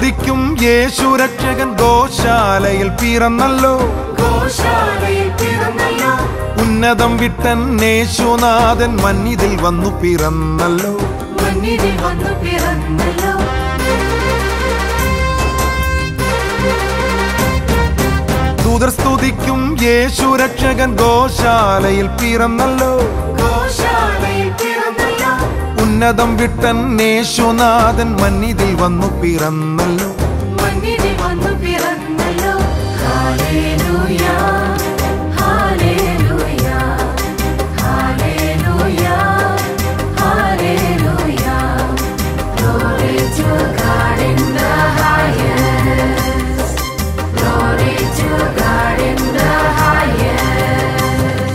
ദൂതർസ്തുതിക്കും യേശു രക്ഷകൻ ഗോശാലയിൽ പിറന്നല്ലോ ഗോശാലയിൽ പിറന്നല്ലോ ഉന്നതം വിട്ടൻ യേശുനാഥൻ മന്നിതിൽ വന്നു പിറന്നല്ലോ മണ്ണിതിൽ വന്നു പിറന്നല്ലോ ദൂതർസ്തുതിക്കും യേശു രക്ഷകൻ ഗോശാലയിൽ പിറന്നല്ലോ ഗോശാലയിൽ പിറന്നല്ലോ ഉന്നതം വിട്ടൻ യേശുനാഥൻ മന്നിതിൽ വന്നു പിറന്നല്ലോ മണ്ണിതിൽ വന്നു പിറന്നല്ലോ hallelujah hallelujah hallelujah hallelujah Glory to God in the highest Glory to God in the highest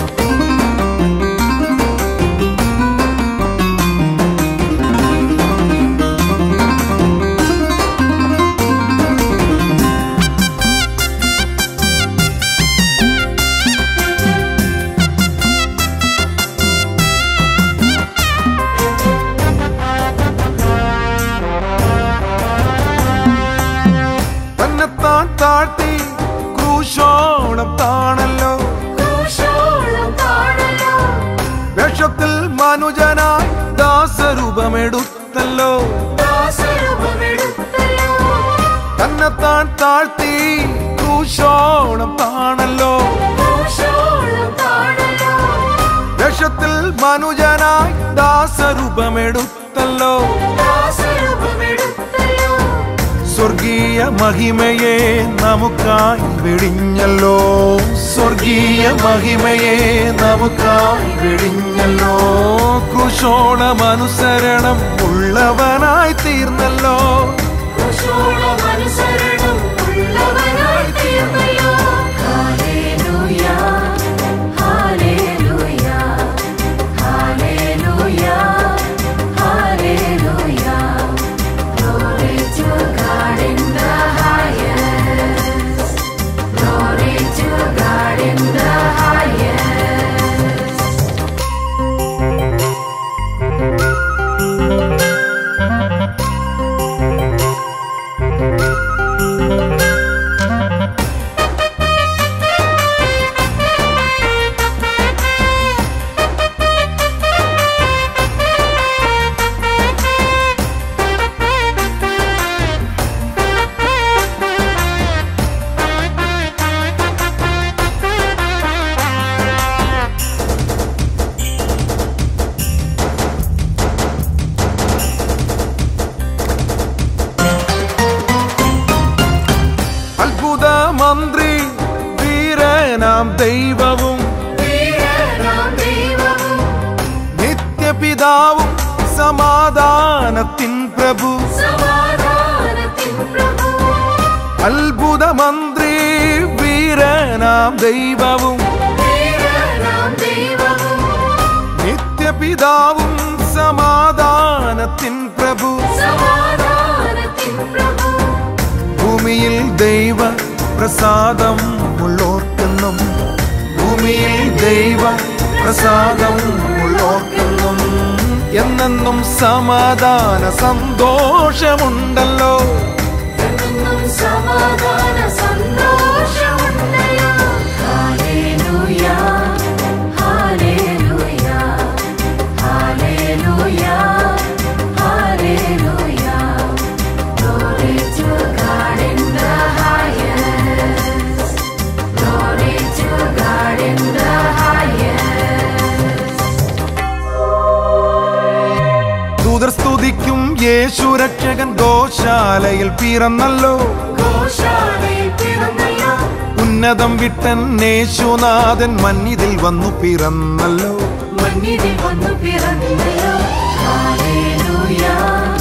തന്നെത്താൻ താഴ്ത്തി ക്രൂശോളം താണല്ലോ ക്രൂശോളം താഴല്ലോ വേഷത്തിൽ മനുജനായി ദാസരൂപമെടുത്തല്ലോ ദാസരൂപമെടുത്തല്ലോ തന്നെത്താൻ താഴ്ത്തി ക്രൂശോളം താണല്ലോ ക്രൂശോളം താഴല്ലോ വേഷത്തിൽ മനുജനായി ദാസരൂപമെടുത്തല്ലോ ദാസരൂപമെടുത്തല്ലോ സ്വർഗീയ മഹിമയെ നമുക്കായി വെടിഞ്ഞല്ലോ സ്വർഗീയ മഹിമയെ നമുക്കായി വെടിഞ്ഞല്ലോ ക്രൂശോളമനുസരണം ഉള്ളവനായി തീർന്നല്ലോ ക്രൂശോളം അനുസരണം ഉള്ളവനായി തീർന്നല്ലോ hallelujah hallelujah hallelujah hallelujah Glory to God in the highest Glory to God in the highest അത്ഭുത മന്ത്രി വീരനാം ദൈവവും വീരനാം ദൈവവും നിത്യപിതാവും സമാധാനത്തിൻ പ്രഭു സമാധാനത്തിൻ പ്രഭുവും അത്ഭുത മന്ത്രി വീരനാം ദൈവവും വീരനാം ദൈവവും നിത്യപിതാവും സമാധാനത്തിൻ പ്രഭു സമാധാനത്തിൻ പ്രഭു ഭൂമിയിൽ ദൈവ പ്രസാദം ഉള്ളോർക്കെന്നും ഭൂമിയിൽ ദൈവ പ്രസാദം ഉള്ളോർക്കെന്നും എന്നെന്നും സമാധാന സന്തോഷമുണ്ടല്ലോ എന്നും സമാധാന സന്തോഷമുണ്ടല്ലോ hallelujah hallelujah hallelujah hallelujah Glory to God in the highest Glory to God in the highest ദൂതർ സ്തുതിക്കും യേശു രക്ഷകൻ ഗോശാലയിൽ പിറന്നല്ലോ ഗോശാലയിൽ പിറന്നല്ലോ ഉന്നതം വിട്ടൻ യേശുനാഥൻ മന്നിതിൽ വന്നു പിറന്നല്ലോ മണ്ണിതിൽ വന്നു പിറന്നല്ലോ ഹല്ലേലൂയ